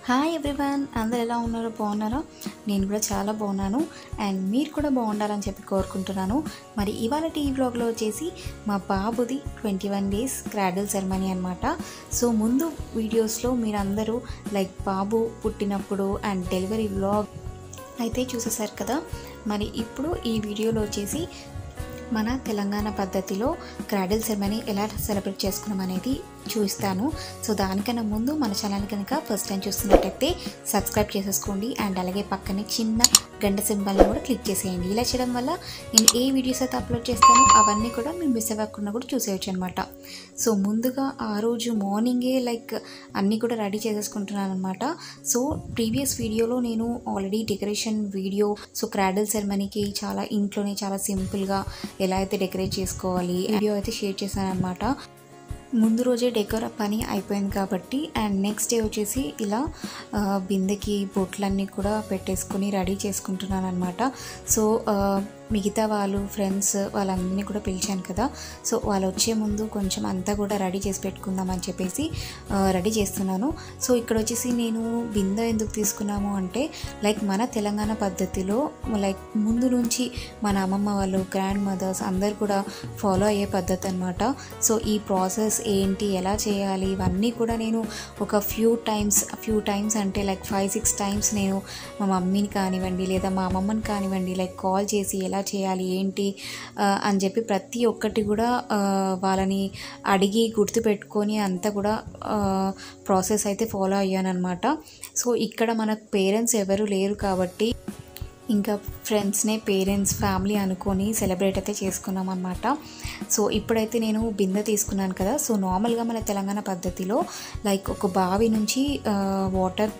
hi everyone అందరు ఎలా ఉన్నారో బాగున్నారా నేను కూడా చాలా బాగున్నాను అండ్ మీరు కూడా బాగుండాలని చెప్పి కోరుకుంటున్నాను మరి ఇవాళ ఈ వ్లాగ్లో వచ్చేసి మా బాబుది twenty one days cradle ceremony అనమాట సో ముందు వీడియోస్లో మీరందరూ లైక్ బాబు పుట్టినప్పుడు అండ్ డెలివరీ వ్లాగ్ అయితే చూసేశారు కదా మరి ఇప్పుడు ఈ వీడియోలో వచ్చేసి మన తెలంగాణ పద్ధతిలో క్రాడిల్ సెరమనీ ఎలా సెలబ్రేట్ చేసుకున్నాం అనేది చూపిస్తాను సో దానికన్నా ముందు మన ఛానల్ కనుక ఫస్ట్ టైం చూస్తున్నట్టయితే సబ్స్క్రైబ్ చేసేసుకోండి అండ్ అలాగే పక్కనే చిన్న గంట సింబల్ని కూడా క్లిక్ చేసేయండి ఇలా చేయడం వల్ల నేను ఏ వీడియోస్ అయితే అప్లోడ్ చేస్తానో అవన్నీ కూడా మీరు మిస్ అవ్వకుండా కూడా చూసేయచ్చు అనమాట సో ముందుగా ఆ రోజు మార్నింగే లైక్ అన్నీ కూడా రెడీ చేసేసుకుంటున్నాను అనమాట సో ప్రీవియస్ వీడియోలో నేను already decoration video so cradle సెరమనీకి చాలా ఇంట్లోనే చాలా సింపుల్గా ఎలా అయితే డెకరేట్ చేసుకోవాలి వీడియో అయితే షేర్ చేశాను అనమాట ముందు రోజే డెకోర్ పని అయిపోయింది కాబట్టి అండ్ నెక్స్ట్ డే వచ్చేసి ఇలా ఆ, బిందెకి బొట్లన్నీ కూడా పెట్టేసుకుని రెడీ చేసుకుంటున్నాను అనమాట సో ఆ, మిగతా వాళ్ళు ఫ్రెండ్స్ వాళ్ళందరినీ కూడా పిలిచాను కదా సో వాళ్ళు వచ్చే ముందు కొంచెం అంతా కూడా రెడీ చేసి పెట్టుకుందాం అని చెప్పేసి ఆ, రెడీ చేస్తున్నాను సో ఇక్కడ వచ్చేసి నేను బిందె ఎందుకు తీసుకున్నాము అంటే లైక్ మన తెలంగాణ పద్ధతిలో లైక్ ముందు నుంచి మన అమ్మమ్మ వాళ్ళు గ్రాండ్ మదర్స్ అందరు కూడా ఫాలో అయ్యే పద్ధతి అనమాట సో ఈ ప్రాసెస్ ఏంటి ఎలా చేయాలి ఇవన్నీ కూడా నేను ఒక ఫ్యూ టైమ్స్ ఫ్యూ టైమ్స్ అంటే లైక్ ఫైవ్ సిక్స్ టైమ్స్ నేను మా మమ్మీని కానివ్వండి లేదా మా అమ్మమ్మని కానివ్వండి లైక్ కాల్ చేసి ఎలా చేయాలి ఏంటి ఆ, అని చెప్పి ప్రతి ఒక్కటి కూడా ఆ, వాళ్ళని అడిగి గుర్తుపెట్టుకొని అంతా కూడా ప్రాసెస్ అయితే ఫాలో అయ్యాను అనమాట సో ఇక్కడ మన పేరెంట్స్ ఎవరు లేరు కాబట్టి ఇంకా ఫ్రెండ్స్నే పేరెంట్స్ ఫ్యామిలీ అనుకొని సెలబ్రేట్ అయితే చేసుకున్నాం అనమాట సో ఇప్పుడైతే నేను బిందె తీసుకున్నాను కదా సో నార్మల్గా మన తెలంగాణ పద్ధతిలో లైక్ ఒక బావి నుంచి వాటర్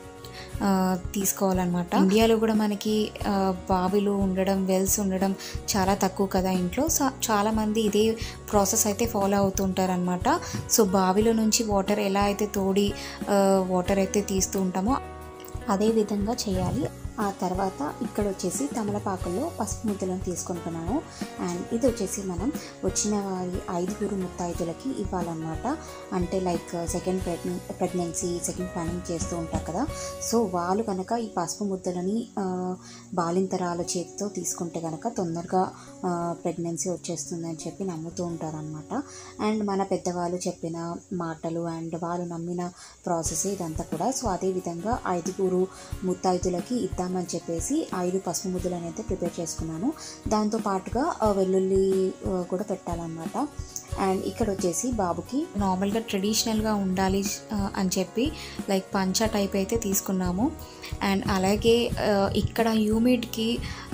తీసుకోవాలన్నమాట ఇండియాలో కూడా మనకి ఆ, బావిలు ఉండడం వెల్స్ ఉండడం చాలా తక్కువ కదా ఇంట్లో సో చాలామంది ఇదే ప్రాసెస్ అయితే ఫాలో అవుతుంటారు అనమాట సో బావిలో నుంచి వాటర్ ఎలా అయితే తోడి వాటర్ అయితే తీస్తూ ఉంటామో అదే విధంగా చేయాలి ఆ తర్వాత ఇక్కడ వచ్చేసి తమలపాకుల్లో పసుపు ముద్దలను తీసుకుంటున్నాను అండ్ ఇది వచ్చేసి మనం వచ్చిన వారి ఐదుగురు ముత్తైదులకి ఇవ్వాలన్నమాట అంటే like second pregnancy pregnancy second planning చేస్తూ ఉంటారు కదా సో వాళ్ళు కనుక ఈ పసుపు ముద్దలని ఆ, బాలింతరాల చేతితో తీసుకుంటే కనుక తొందరగా ప్రెగ్నెన్సీ వచ్చేస్తుందని చెప్పి నమ్ముతూ ఉంటారనమాట అండ్ మన పెద్దవాళ్ళు చెప్పిన మాటలు అండ్ వాళ్ళు నమ్మిన ప్రాసెస్ ఇదంతా కూడా సో అదేవిధంగా ఐదుగురు ముత్తైదులకి ఇద్దామని చెప్పేసి ఐదు పసుపు ముద్దలు అనేది ప్రిపేర్ చేసుకున్నాను దాంతో పాటుగా ఆ, వెల్లుల్లి ఆ, కూడా పెట్టాలన్నమాట అండ్ ఇక్కడ వచ్చేసి బాబుకి నార్మల్గా ట్రెడిషనల్గా ఉండాలి ఆ, అని చెప్పి లైక్ పంచా టైప్ అయితే తీసుకున్నాము అండ్ అలాగే ఆ, ఇక్కడ హ్యూమిడ్కి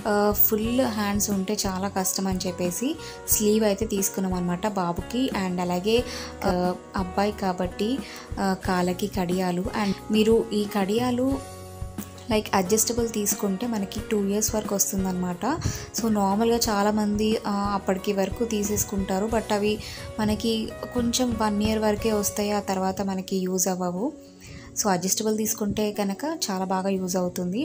ఫుల్ హ్యాండ్స్ ఉంటే చాలా కష్టం అని చెప్పేసి స్లీవ్ అయితే తీసుకున్నాం అనమాట బాబుకి అండ్ అలాగే ఆ, అబ్బాయి కాబట్టి ఆ, కాళ్ళకి కడియాలు అండ్ మీరు ఈ కడియాలు లైక్ అడ్జస్టబుల్ తీసుకుంటే మనకి టూ ఇయర్స్ వరకు వస్తుందన్నమాట సో నార్మల్గా చాలామంది ఆ, అప్పటికి వరకు తీసేసుకుంటారు బట్ అవి మనకి కొంచెం వన్ ఇయర్ వరకే వస్తాయి ఆ తర్వాత మనకి యూజ్ అవ్వవు సో అడ్జస్టబుల్ తీసుకుంటే కనుక చాలా బాగా యూజ్ అవుతుంది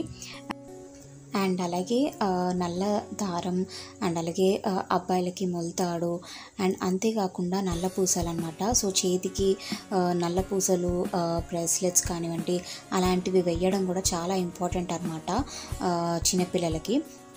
అండ్ అలాగే ఆ, నల్ల దారం అండ్ అలాగే ఆ, అబ్బాయిలకి మొలతాడు అండ్ అంతేకాకుండా నల్ల పూసలు అనమాట సో చేతికి ఆ, నల్ల పూసలు బ్రేస్లెట్స్ కానివ్వండి అలాంటివి వేయడం కూడా చాలా ఇంపార్టెంట్ అనమాట చిన్నపిల్లలకి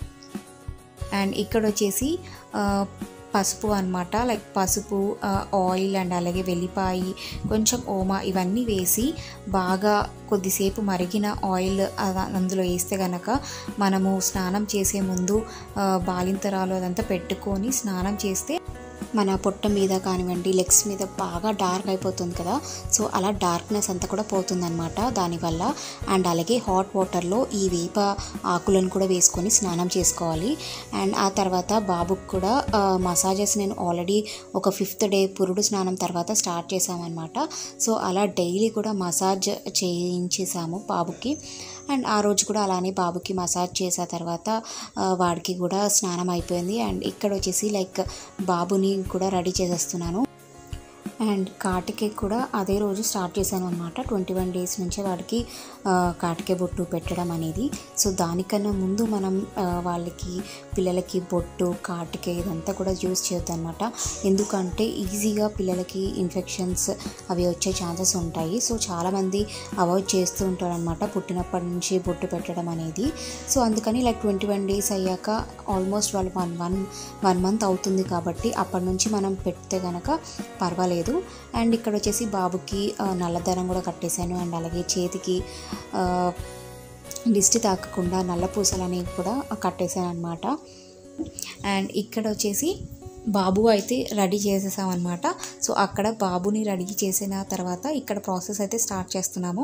అండ్ ఇక్కడ వచ్చేసి ఆ, పసుపు అనమాట లైక్ పసుపు ఆ, ఆయిల్ అండ్ అలాగే వెల్లిపాయి కొంచెం ఓమా ఇవన్నీ వేసి బాగా కొద్దిసేపు మరిగిన ఆయిల్ అద- అందులో వేస్తే గనక మనము స్నానం చేసే ముందు ఆ, బాలింతరాలు అదంతా పెట్టుకొని స్నానం చేస్తే మన పొట్ట మీద కానివ్వండి లెగ్స్ మీద బాగా డార్క్ అయిపోతుంది కదా సో అలా డార్క్నెస్ అంతా కూడా పోతుందన్నమాట దానివల్ల అండ్ అలాగే హాట్ వాటర్లో ఈ వేప ఆకులను కూడా వేసుకొని స్నానం చేసుకోవాలి అండ్ ఆ తర్వాత బాబుకి కూడా మసాజెస్ నేను ఆల్రెడీ ఒక ఫిఫ్త్ డే పురుడు స్నానం తర్వాత స్టార్ట్ చేసామన్నమాట సో అలా డైలీ కూడా మసాజ్ చేయించేసాము బాబుకి అండ్ ఆ రోజు కూడా అలానే బాబుకి మసాజ్ చేసిన తర్వాత ఆ, వాడికి కూడా స్నానం అయిపోయింది అండ్ ఇక్కడ వచ్చేసి లైక్ బాబుని కూడా రెడీ చేసేస్తున్నాను అండ్ కాటికే కూడా అదే రోజు స్టార్ట్ చేశాను అనమాట ట్వంటీ వన్ డేస్ నుంచే వాడికి ఆ, కాటికే బొట్టు పెట్టడం అనేది సో దానికన్నా ముందు మనం ఆ, వాళ్ళకి పిల్లలకి బొట్టు కాటికే ఇదంతా కూడా యూస్ చేయొద్దు అనమాట ఎందుకంటే ఈజీగా పిల్లలకి ఇన్ఫెక్షన్స్ అవి వచ్చే ఛాన్సెస్ ఉంటాయి సో చాలామంది అవాయిడ్ చేస్తూ ఉంటారు అనమాట పుట్టినప్పటి నుంచి బొట్టు పెట్టడం అనేది సో అందుకని లైక్ ట్వంటీ వన్ డేస్ అయ్యాక ఆల్మోస్ట్ వాళ్ళు వన్ వన్ వన్ మంత్ అవుతుంది కాబట్టి అప్పటి నుంచి మనం పెడితే కనుక పర్వాలేదు అండ్ ఇక్కడ వచ్చేసి బాబుకి ఆ, నల్లదారం కూడా కట్టేశాను అండ్ అలాగే చేతికి ఆ, దిష్టి తాకకుండా నల్ల పూసలు అనేవి కూడా కట్టేశాను అనమాట అండ్ ఇక్కడ వచ్చేసి బాబు అయితే రెడీ చేసేసాం అనమాట సో అక్కడ బాబుని రెడీ చేసిన తర్వాత ఇక్కడ ప్రాసెస్ అయితే స్టార్ట్ చేస్తున్నాము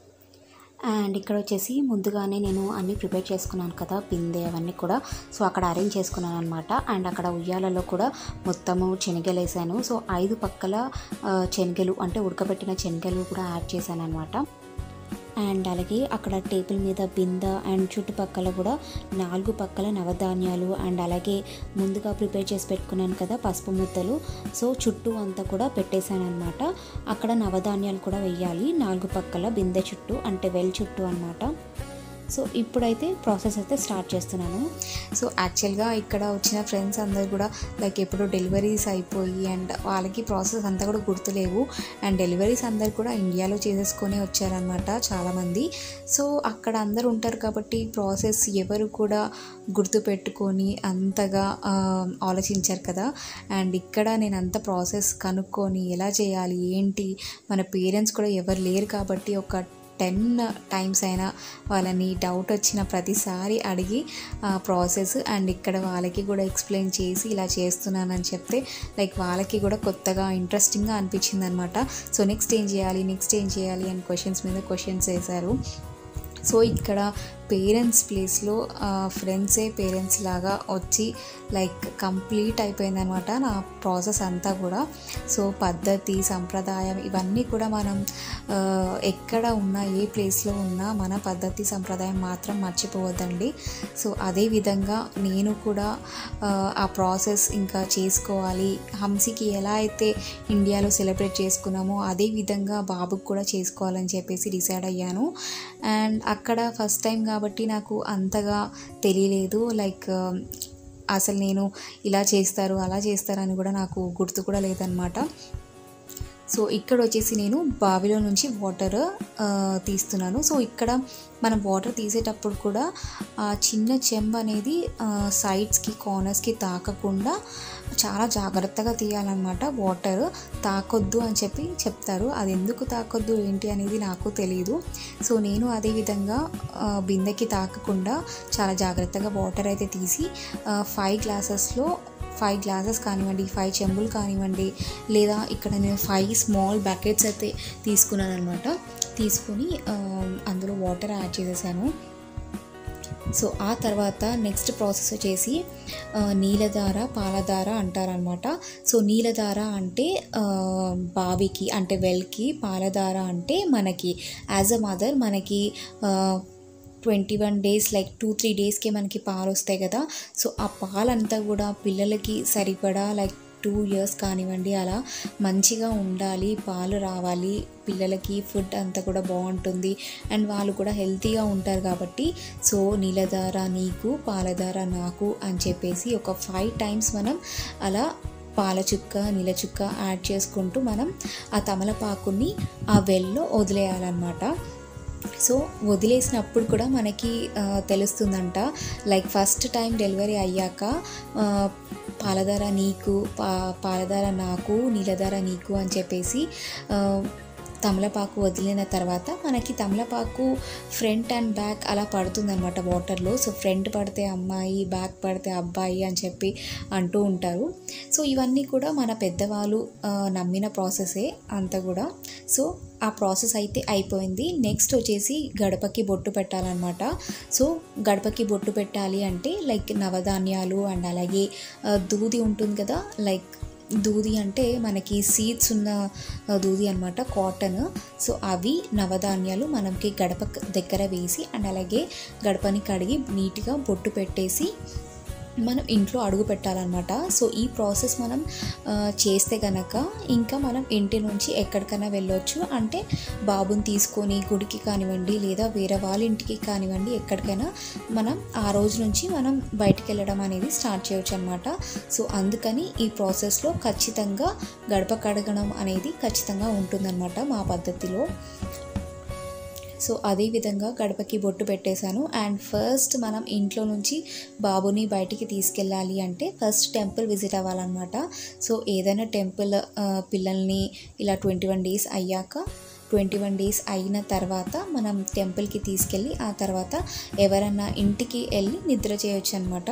అండ్ ఇక్కడ వచ్చేసి ముందుగానే నేను అన్నీ ప్రిపేర్ చేసుకున్నాను కదా బిందె అవన్నీ కూడా సో అక్కడ అరేంజ్ చేసుకున్నాను అనమాట అండ్ అక్కడ ఉయ్యాలలో కూడా మొత్తము శనగలు వేసాను సో ఐదు పక్కల ఆ, శనగలు అంటే ఉడకబెట్టిన శనగలు కూడా యాడ్ చేశాను అనమాట అండ్ అలాగే అక్కడ టేబుల్ మీద బింద అండ్ చుట్టుపక్కల కూడా నాలుగు పక్కల నవధాన్యాలు అండ్ అలాగే ముందుగా ప్రిపేర్ చేసి పెట్టుకున్నాను కదా పసుపు ముద్దలు సో చుట్టూ అంతా కూడా పెట్టేశాను అనమాట అక్కడ నవధాన్యాలు కూడా వెయ్యాలి నాలుగు పక్కల బిందె చుట్టూ అంటే వెల్ చుట్టూ అనమాట సో ఇప్పుడైతే ప్రాసెస్ అయితే స్టార్ట్ చేస్తున్నాను సో యాక్చువల్గా ఇక్కడ వచ్చిన ఫ్రెండ్స్ అందరు కూడా లైక్ ఎప్పుడు డెలివరీస్ అయిపోయి అండ్ వాళ్ళకి ప్రాసెస్ అంతా కూడా గుర్తులేవు అండ్ డెలివరీస్ అందరు కూడా ఇండియాలో చేసేసుకొని వచ్చారనమాట చాలామంది సో అక్కడ అందరు ఉంటారు కాబట్టి ప్రాసెస్ ఎవరు కూడా గుర్తు పెట్టుకొని అంతగా ఆ, ఆలోచించారు కదా అండ్ ఇక్కడ నేను అంత ప్రాసెస్ కనుక్కొని ఎలా చేయాలి ఏంటి మన పేరెంట్స్ కూడా ఎవరు లేరు కాబట్టి ఒక టెన్ టైమ్స్ అయినా వాళ్ళని డౌట్ వచ్చిన ప్రతిసారి అడిగి ప్రాసెస్ అండ్ ఇక్కడ వాళ్ళకి కూడా ఎక్స్ప్లెయిన్ చేసి ఇలా చేస్తున్నానని చెప్తే లైక్ వాళ్ళకి కూడా కొత్తగా ఇంట్రెస్టింగ్గా అనిపించింది అనమాట సో నెక్స్ట్ ఏం చేయాలి నెక్స్ట్ ఏం చేయాలి అని క్వశ్చన్స్ మీద క్వశ్చన్స్ వేశారు సో ఇక్కడ పేరెంట్స్ ప్లేస్లో ఫ్రెండ్సే పేరెంట్స్ లాగా వచ్చి లైక్ కంప్లీట్ అయిపోయిందనమాట నా ప్రాసెస్ అంతా కూడా సో పద్ధతి సంప్రదాయం ఇవన్నీ కూడా మనం ఆ, ఎక్కడ ఉన్నా ఏ ప్లేస్లో ఉన్నా మన పద్ధతి సంప్రదాయం మాత్రం మర్చిపోవద్దండి సో అదే విధంగా నేను కూడా ఆ, ఆ ప్రాసెస్ ఇంకా చేసుకోవాలి హంసికి ఎలా అయితే ఇండియాలో సెలబ్రేట్ చేసుకున్నామో అదే విధంగా బాబుకి కూడా చేసుకోవాలని చెప్పేసి డిసైడ్ అయ్యాను అండ్ అక్కడ ఫస్ట్ టైం కాబట్టి నాకు అంతగా తెలియలేదు లైక్ అసలు నేను ఇలా చేస్తారు అలా చేస్తారు అని కూడా నాకు గుర్తు కూడా లేదనమాట సో ఇక్కడ వచ్చేసి నేను బావిలో నుంచి వాటర్ తీస్తున్నాను సో ఇక్కడ మనం వాటర్ తీసేటప్పుడు కూడా ఆ చిన్న చెంబ అనేది సైడ్స్కి కార్నర్స్కి తాకకుండా చాలా జాగ్రత్తగా తీయాలన్నమాట వాటర్ తాకొద్దు అని చెప్పి చెప్తారు అది ఎందుకు తాకొద్దు ఏంటి అనేది నాకు తెలియదు సో నేను అదే విధంగా ఆ, బిందెకి తాకకుండా చాలా జాగ్రత్తగా వాటర్ అయితే తీసి ఫైవ్ గ్లాసెస్లో ఫైవ్ గ్లాసెస్ కానివ్వండి ఫైవ్ చెంబులు కానివ్వండి లేదా ఇక్కడ నేను ఫైవ్ స్మాల్ బకెట్స్ అయితే తీసుకున్నాను అనమాట తీసుకొని ఆ, అందులో వాటర్ యాడ్ చేసేసాను సో ఆ తర్వాత నెక్స్ట్ ప్రాసెస్ వచ్చేసి ఆ, నీలధార పాలధార అంటారనమాట సో నీలధార అంటే ఆ, బావికి అంటే వెల్కి పాలధార అంటే మనకి యాజ్ అ మదర్ మనకి twenty one days like two three డేస్కే మనకి పాలు వస్తాయి కదా సో ఆ పాలంతా కూడా పిల్లలకి సరిపడా లైక్ టూ ఇయర్స్ కానివ్వండి అలా మంచిగా ఉండాలి పాలు రావాలి పిల్లలకి ఫుడ్ అంతా కూడా బాగుంటుంది అండ్ వాళ్ళు కూడా హెల్తీగా ఉంటారు కాబట్టి సో నీలధార నీకు పాలధార నాకు అని చెప్పేసి ఒక ఫైవ్ టైమ్స్ మనం అలా పాల చుక్క నీల చుక్క యాడ్ చేసుకుంటూ మనం ఆ తమలపాకుని ఆ వెల్లో వదిలేయాలన్నమాట సో వదిలేసినప్పుడు కూడా మనకి ఆ, తెలుస్తుందంట లైక్ ఫస్ట్ టైం డెలివరీ అయ్యాక ఆ, పాలధార నీకు పా పాలధార నాకు నీలధార నీకు అని చెప్పేసి ఆ, తమలపాకు వదిలిన తర్వాత మనకి తమలపాకు ఫ్రంట్ అండ్ బ్యాక్ అలా పడుతుందన్నమాట వాటర్లో సో ఫ్రంట్ పడితే అమ్మాయి బ్యాక్ పడితే అబ్బాయి అని చెప్పి అంటూ ఉంటారు సో ఇవన్నీ కూడా మన పెద్దవాళ్ళు ఆ, నమ్మిన ప్రాసెసే అంతా కూడా సో ఆ ప్రాసెస్ అయితే అయిపోయింది నెక్స్ట్ వచ్చేసి గడపకి బొట్టు పెట్టాలన్నమాట సో గడపకి బొట్టు పెట్టాలి అంటే లైక్ నవధాన్యాలు అండ్ అలాగే ఆ, దూది ఉంటుంది కదా లైక్ దూది అంటే మనకి సీడ్స్ ఉన్న ఆ, దూది అనమాట కాటన్ సో అవి నవధాన్యాలు మనకి గడప దగ్గర వేసి అండ్ అలాగే గడపని కడిగి నీట్గా బొట్టు పెట్టేసి మనం ఇంట్లో అడుగు పెట్టాలన్నమాట సో ఈ ప్రాసెస్ మనం ఆ, చేస్తే గనక ఇంకా మనం ఇంటి నుంచి ఎక్కడికైనా వెళ్ళొచ్చు అంటే బాబుని తీసుకొని గుడికి కానివ్వండి లేదా వేరే వాళ్ళ ఇంటికి కానివ్వండి ఎక్కడికైనా మనం ఆ రోజు నుంచి మనం బయటికి వెళ్ళడం అనేది స్టార్ట్ చేయొచ్చు అనమాట సో అందుకని ఈ ప్రాసెస్లో ఖచ్చితంగా గడప కడగడం అనేది ఖచ్చితంగా ఉంటుందన్నమాట మా పద్ధతిలో సో అదే విధంగా గడపకి బొట్టు పెట్టేశాను అండ్ ఫస్ట్ మనం ఇంట్లో నుంచి బాబుని బయటికి తీసుకెళ్ళాలి అంటే ఫస్ట్ టెంపుల్ విజిట్ అవ్వాలన్నమాట సో ఏదైనా టెంపుల్ ఆ, పిల్లల్ని ఇలా ట్వంటీ వన్ డేస్ అయ్యాక ట్వంటీ వన్ డేస్ అయిన తర్వాత మనం టెంపుల్కి తీసుకెళ్ళి ఆ తర్వాత ఎవరన్నా ఇంటికి వెళ్ళి నిద్ర చేయొచ్చు అనమాట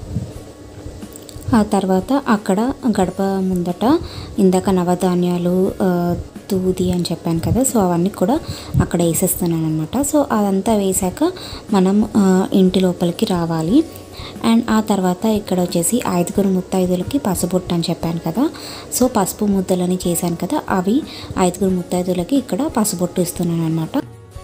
ఆ తర్వాత అక్కడ గడప ముందట ఇందాక నవధాన్యాలు ఆ, దూది అని చెప్పాను కదా సో అవన్నీ కూడా అక్కడ వేసేస్తున్నాను అనమాట సో అదంతా వేసాక మనం ఆ, ఇంటి లోపలికి రావాలి అండ్ ఆ తర్వాత ఇక్కడ వచ్చేసి ఐదుగురు ముత్తైదులకి పసుబొట్టు అని చెప్పాను కదా సో పసుపు ముద్దలని చేశాను కదా అవి ఐదుగురు ముత్తైదులకి ఇక్కడ పసుబొట్టు ఇస్తున్నాను అనమాట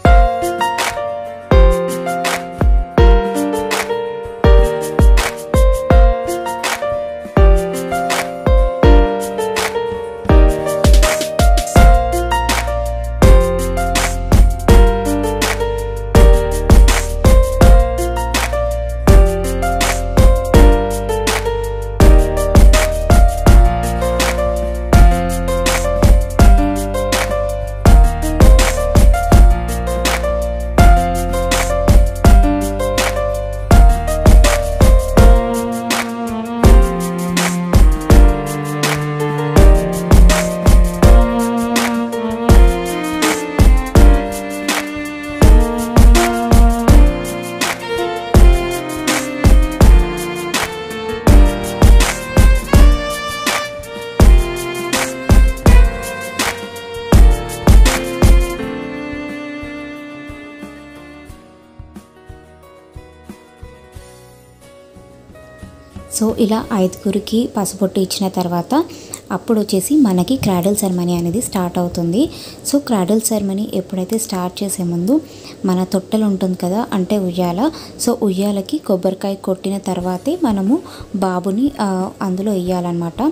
సో ఇలా ఐదుగురికి పసుపొట్టు ఇచ్చిన తర్వాత అప్పుడు వచ్చేసి మనకి క్రాడల్ సెరమనీ అనేది స్టార్ట్ అవుతుంది సో క్రాడల్ సెరమనీ ఎప్పుడైతే స్టార్ట్ చేసే ముందు మన తొట్టెలు ఉంటుంది కదా అంటే ఉయ్యాల సో ఉయ్యాలకి కొబ్బరికాయ కొట్టిన తర్వాతే మనము బాబుని ఆ, అందులో వేయాలన్నమాట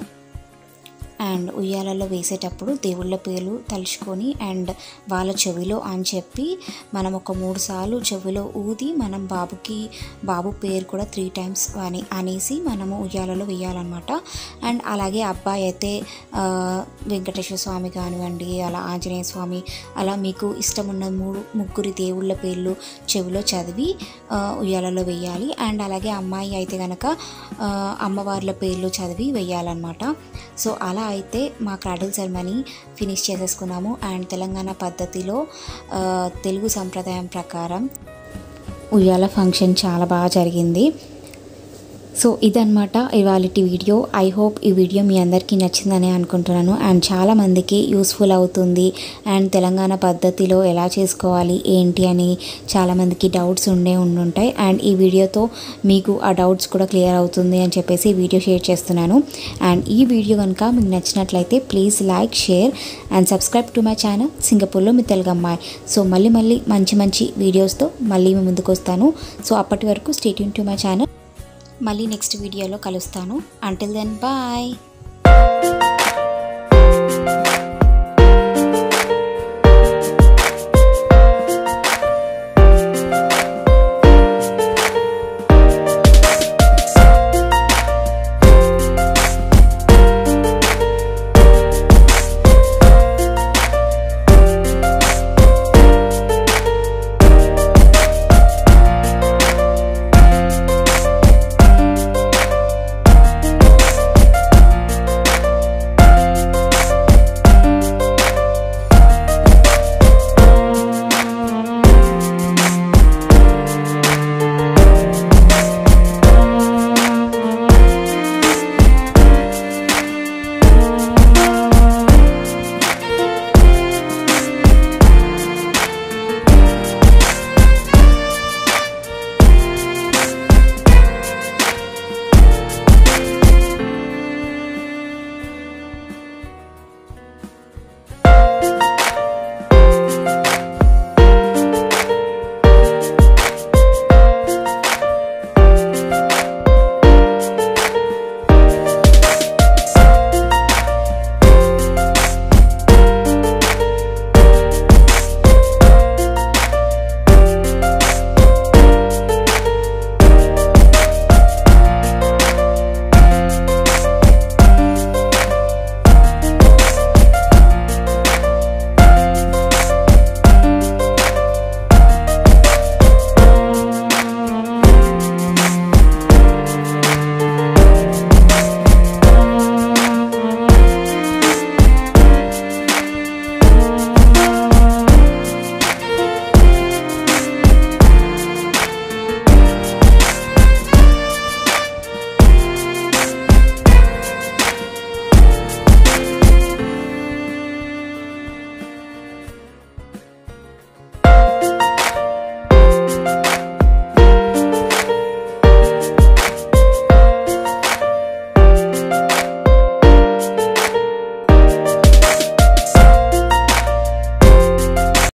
అండ్ ఉయ్యాలలో వేసేటప్పుడు దేవుళ్ళ పేర్లు తలుచుకొని అండ్ వాళ్ళ చెవిలో అని చెప్పి మనం ఒక మూడు సార్లు చెవిలో ఊది మనం బాబుకి బాబు పేరు కూడా త్రీ టైమ్స్ అని అనేసి మనము ఉయ్యాలలో వేయాలన్నమాట అండ్ అలాగే అబ్బాయి అయితే ఆ, వెంకటేశ్వర స్వామి కానివ్వండి అలా ఆంజనేయ స్వామి అలా మీకు ఇష్టం ఉన్న మూడు ముగ్గురి దేవుళ్ళ పేర్లు చెవిలో చదివి ఆ, ఉయ్యాలలో వేయాలి అండ్ అలాగే అమ్మాయి అయితే కనుక అమ్మవార్ల పేర్లు చదివి వేయాలన్నమాట సో అలా అయితే మా క్రాడల్ సెరమనీ ఫినిష్ చేసేసుకున్నాము అండ్ తెలంగాణ పద్ధతిలో ఆ, తెలుగు సంప్రదాయం ప్రకారం ఉయ్యాల ఫంక్షన్ చాలా బాగా జరిగింది సో ఇదన్నమాట ఇవాళ వీడియో ఐ హోప్ ఈ వీడియో మీ అందరికీ నచ్చిందని అనుకుంటున్నాను అండ్ చాలా మందికి యూస్ఫుల్ అవుతుంది అండ్ తెలంగాణ పద్ధతిలో ఎలా చేసుకోవాలి ఏంటి అని చాలామందికి డౌట్స్ ఉండే ఉండుంటాయి అండ్ ఈ వీడియోతో మీకు ఆ డౌట్స్ కూడా క్లియర్ అవుతుంది అని చెప్పేసి వీడియో షేర్ చేస్తున్నాను అండ్ ఈ వీడియో కనుక మీకు నచ్చినట్లయితే please like share and subscribe to my channel సింగపూర్లో మీ తెలుగు అమ్మాయి సో మళ్ళీ మళ్ళీ మంచి మంచి వీడియోస్తో మళ్ళీ మీ ముందుకు వస్తాను సో అప్పటి వరకు స్టేట్యూన్ టు మై ఛానల్ మళ్ళీ నెక్స్ట్ వీడియోలో కలుస్తాను అంటిల్ దెన్ బాయ్